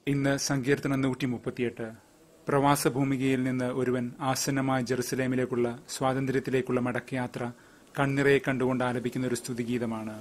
ഇന്ന് സങ്കീർത്തനം നൂറ്റി മുപ്പത്തിയെട്ട് പ്രവാസഭൂമികയിൽ നിന്ന് ഒരുവൻ ആസന്നമായ ജെറുസലേമിലേക്കുള്ള സ്വാതന്ത്ര്യത്തിലേക്കുള്ള മടക്കയാത്ര കണ്ണിറയെ കണ്ടുകൊണ്ട് ആലപിക്കുന്ന ഒരു സ്തുതിഗീതമാണ്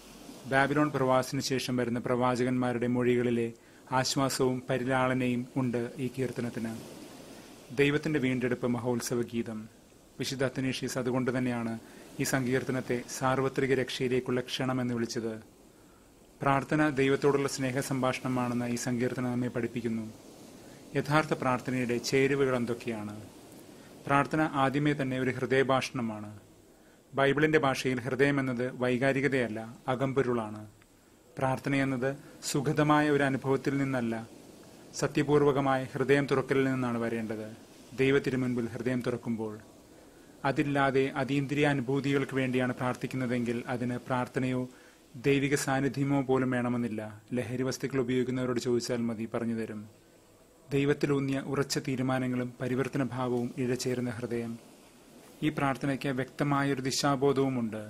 ബാബിലോൺ പ്രവാസത്തിന് ശേഷം വരുന്ന പ്രവാചകന്മാരുടെ മൊഴികളിലെ ആശ്വാസവും പരിലാളനയും ഉണ്ട് ഈ കീർത്തനത്തിന് ദൈവത്തിന്റെ വീണ്ടെടുപ്പ് മഹോത്സവ ഗീതം വിശുദ്ധ അത്തനീഷീസ് അതുകൊണ്ട് തന്നെയാണ് ഈ സങ്കീർത്തനത്തെ സാർവത്രിക രക്ഷയിലേക്കുള്ള ക്ഷണമെന്ന് വിളിച്ചത് പ്രാർത്ഥന ദൈവത്തോടുള്ള സ്നേഹ സംഭാഷണമാണെന്ന് ഈ സങ്കീർത്തനം നമ്മെ പഠിപ്പിക്കുന്നു യഥാർത്ഥ പ്രാർത്ഥനയുടെ ചേരുവകൾ എന്തൊക്കെയാണ് പ്രാർത്ഥന ആദ്യമേ തന്നെ ഒരു ഹൃദയഭാഷണമാണ് ബൈബിളിന്റെ ഭാഷയിൽ ഹൃദയം എന്നത് വൈകാരികതയല്ല അകമ്പൊരുളാണ് പ്രാർത്ഥന എന്നത് സുഖതമായ ഒരു അനുഭവത്തിൽ നിന്നല്ല സത്യപൂർവകമായ ഹൃദയം തുറക്കലിൽ നിന്നാണ് വരേണ്ടത് ദൈവത്തിനു മുൻപിൽ ഹൃദയം തുറക്കുമ്പോൾ അതില്ലാതെ അതീന്ദ്രിയ അനുഭൂതികൾക്ക് വേണ്ടിയാണ് പ്രാർത്ഥിക്കുന്നതെങ്കിൽ അതിന് പ്രാർത്ഥനയോ ദൈവിക സാന്നിധ്യമോ പോലും വേണമെന്നില്ല ലഹരി വസ്തുക്കൾ ഉപയോഗിക്കുന്നവരോട് ചോദിച്ചാൽ മതി പറഞ്ഞു തരും ദൈവത്തിലൂന്നിയ ഉറച്ച തീരുമാനങ്ങളും പരിവർത്തന ഭാവവും ഇഴചേരുന്ന ഹൃദയം ഈ പ്രാർത്ഥനയ്ക്ക് വ്യക്തമായൊരു ദിശാബോധവുമുണ്ട്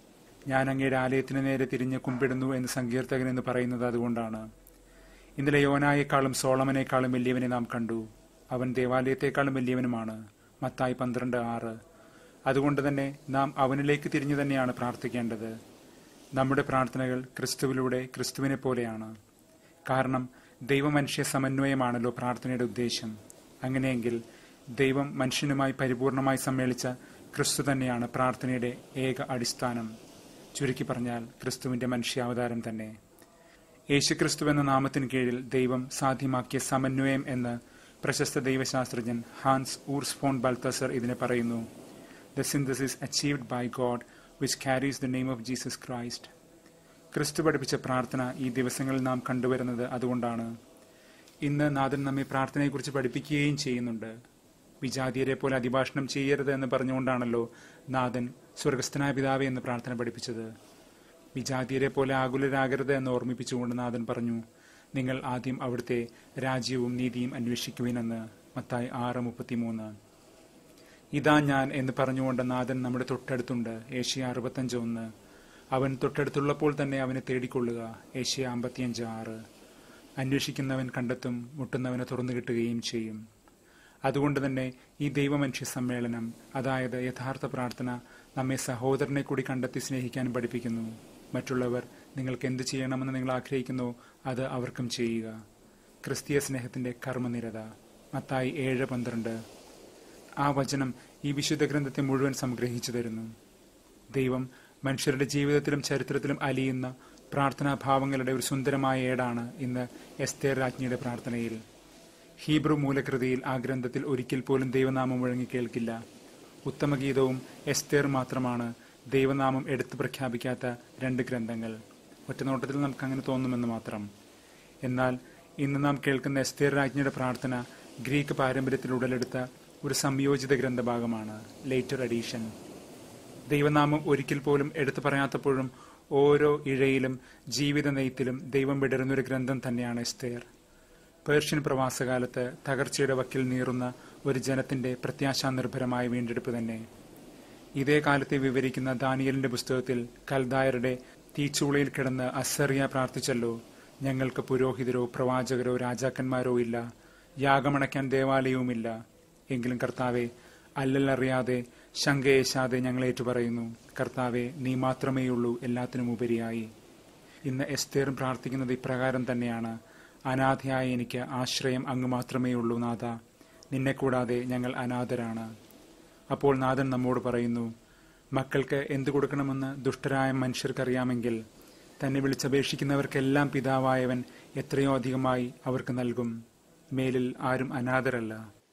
ഞാൻ അങ്ങയുടെ ആലയത്തിന് നേരെ തിരിഞ്ഞ് കുമ്പിടുന്നു എന്ന് സങ്കീർത്തകൻ എന്ന് പറയുന്നത് അതുകൊണ്ടാണ് ഇന്നലെ യോനായേക്കാളും സോളമനേക്കാളും വലിയവനെ നാം കണ്ടു അവൻ ദേവാലയത്തെക്കാളും വലിയവനുമാണ് മത്തായി പന്ത്രണ്ട് ആറ് അതുകൊണ്ട് തന്നെ നാം അവനിലേക്ക് തിരിഞ്ഞു തന്നെയാണ് പ്രാർത്ഥിക്കേണ്ടത് നമ്മുടെ പ്രാർത്ഥനകൾ ക്രിസ്തുവിലൂടെ ക്രിസ്തുവിനെ പോലെയാണ് കാരണം ദൈവമനുഷ്യ സമന്വയമാണല്ലോ പ്രാർത്ഥനയുടെ ഉദ്ദേശം അങ്ങനെയെങ്കിൽ ദൈവം മനുഷ്യനുമായി പരിപൂർണമായി സമ്മേളിച്ച ക്രിസ്തു തന്നെയാണ് പ്രാർത്ഥനയുടെ ഏക അടിസ്ഥാനം ചുരുക്കി പറഞ്ഞാൽ ക്രിസ്തുവിന്റെ മനുഷ്യാവതാരം തന്നെ യേശുക്രിസ്തു എന്ന നാമത്തിന് കീഴിൽ ദൈവം സാധ്യമാക്കിയ സമന്വയം എന്ന് പ്രശസ്ത ദൈവശാസ്ത്രജ്ഞൻ ഹാൻസ് ഊർസ്ഫോൺ ബൽത്തസർ ഇതിനെ പറയുന്നു the synthesis achieved by God which carries the name of Jesus Christ ക്രിസ്തു പഠിപ്പിച്ച പ്രാർത്ഥന ഈ ദിവസങ്ങളിൽ നാം കണ്ടുവരുന്നത് അതുകൊണ്ടാണ് ഇന്ന് നാഥൻ നമ്മെ പ്രാർത്ഥനയെക്കുറിച്ച് പഠിപ്പിക്കുകയും ചെയ്യുന്നുണ്ട് വിജാതിയരെ പോലെ അതിഭാഷണം ചെയ്യരുത് എന്ന് പറഞ്ഞുകൊണ്ടാണല്ലോ നാഥൻ സ്വർഗസ്ഥനായ പിതാവെ എന്ന് പ്രാർത്ഥന പഠിപ്പിച്ചത് വിജാതിയരെ പോലെ ആകുലരാകരുത് എന്ന് ഓർമ്മിപ്പിച്ചുകൊണ്ട് നാഥൻ പറഞ്ഞു നിങ്ങൾ ആദ്യം അവിടുത്തെ രാജ്യവും നീതിയും അന്വേഷിക്കുവിനെന്ന് മത്തായി ആറ് മുപ്പത്തിമൂന്ന് ഇതാ ഞാൻ എന്ന് പറഞ്ഞുകൊണ്ട് നാഥൻ നമ്മുടെ തൊട്ടടുത്തുണ്ട് ഏഷ്യ അറുപത്തഞ്ച് ഒന്ന് അവൻ തൊട്ടടുത്തുള്ളപ്പോൾ തന്നെ അവനെ തേടിക്കൊള്ളുക ഏഷ്യ അമ്പത്തിയഞ്ച് ആറ് അന്വേഷിക്കുന്നവൻ കണ്ടെത്തും മുട്ടുന്നവന് തുറന്നു കിട്ടുകയും ചെയ്യും അതുകൊണ്ട് തന്നെ ഈ ദൈവമനുഷ്യ സമ്മേളനം അതായത് യഥാർത്ഥ പ്രാർത്ഥന നമ്മെ സഹോദരനെ കൂടി കണ്ടെത്തി സ്നേഹിക്കാൻ പഠിപ്പിക്കുന്നു മറ്റുള്ളവർ നിങ്ങൾക്ക് എന്ത് ചെയ്യണമെന്ന് നിങ്ങൾ ആഗ്രഹിക്കുന്നോ അത് അവർക്കും ചെയ്യുക ക്രിസ്തീയ സ്നേഹത്തിന്റെ കർമ്മനിരത മത്തായി ഏഴ് പന്ത്രണ്ട് ആ വചനം ഈ വിശുദ്ധ ഗ്രന്ഥത്തെ മുഴുവൻ സംഗ്രഹിച്ചു തരുന്നു ദൈവം മനുഷ്യരുടെ ജീവിതത്തിലും ചരിത്രത്തിലും അലിയുന്ന പ്രാർത്ഥനാഭാവങ്ങളുടെ ഒരു സുന്ദരമായ ഏടാണ് ഇന്ന് എസ്തേർ രാജ്ഞിയുടെ പ്രാർത്ഥനയിൽ ഹീബ്രു മൂലകൃതിയിൽ ആ ഗ്രന്ഥത്തിൽ ഒരിക്കൽ പോലും ദൈവനാമം മുഴങ്ങി കേൾക്കില്ല ഉത്തമഗീതവും എസ്തേർ മാത്രമാണ് ദൈവനാമം എടുത്തു പ്രഖ്യാപിക്കാത്ത രണ്ട് ഗ്രന്ഥങ്ങൾ ഒറ്റനോട്ടത്തിൽ നമുക്ക് അങ്ങനെ തോന്നുമെന്ന് മാത്രം എന്നാൽ ഇന്ന് നാം കേൾക്കുന്ന എസ്തേർ രാജ്ഞിയുടെ പ്രാർത്ഥന ഗ്രീക്ക് പാരമ്പര്യത്തിൽ ഉടലെടുത്ത ഒരു സംയോജിത ഗ്രന്ഥഭാഗമാണ് ലേറ്റർ അഡീഷൻ ദൈവനാമം ഒരിക്കൽ പോലും എടുത്തു പറയാത്തപ്പോഴും ഓരോ ഇഴയിലും ജീവിത നെയ്ത്തിലും ദൈവം വിടരുന്നൊരു ഗ്രന്ഥം തന്നെയാണ് എസ്തേർ പേർഷ്യൻ പ്രവാസകാലത്ത് തകർച്ചയുടെ വക്കിൽ നീറുന്ന ഒരു ജനത്തിന്റെ പ്രത്യാശാനിർഭരമായ വീണ്ടെടുപ്പ് തന്നെ ഇതേ കാലത്തെ വിവരിക്കുന്ന ദാനിയലിന്റെ പുസ്തകത്തിൽ കൽദായരുടെ തീച്ചൂളയിൽ കിടന്ന് അസറിയ പ്രാർത്ഥിച്ചല്ലോ ഞങ്ങൾക്ക് പുരോഹിതരോ പ്രവാചകരോ രാജാക്കന്മാരോ ഇല്ല യാഗമണയ്ക്കാൻ ദേവാലയവുമില്ല എങ്കിലും കർത്താവെ അല്ലലറിയാതെ ശങ്കയേശാതെ ഞങ്ങൾ ഏറ്റുപറയുന്നു കർത്താവെ നീ മാത്രമേയുള്ളൂ എല്ലാത്തിനും ഉപരിയായി ഇന്ന് എസ്തേറും പ്രാർത്ഥിക്കുന്നത് ഇപ്രകാരം തന്നെയാണ് അനാഥയായ എനിക്ക് ആശ്രയം അങ്ങ് മാത്രമേ ഉള്ളൂ നാഥ നിന്നെ കൂടാതെ ഞങ്ങൾ അനാഥരാണ് അപ്പോൾ നാഥൻ നമ്മോട് പറയുന്നു മക്കൾക്ക് എന്തു കൊടുക്കണമെന്ന് ദുഷ്ടരായ മനുഷ്യർക്കറിയാമെങ്കിൽ തന്നെ വിളിച്ചപേക്ഷിക്കുന്നവർക്കെല്ലാം പിതാവായവൻ എത്രയോ അധികമായി അവർക്ക് നൽകും മേലിൽ ആരും അനാഥരല്ല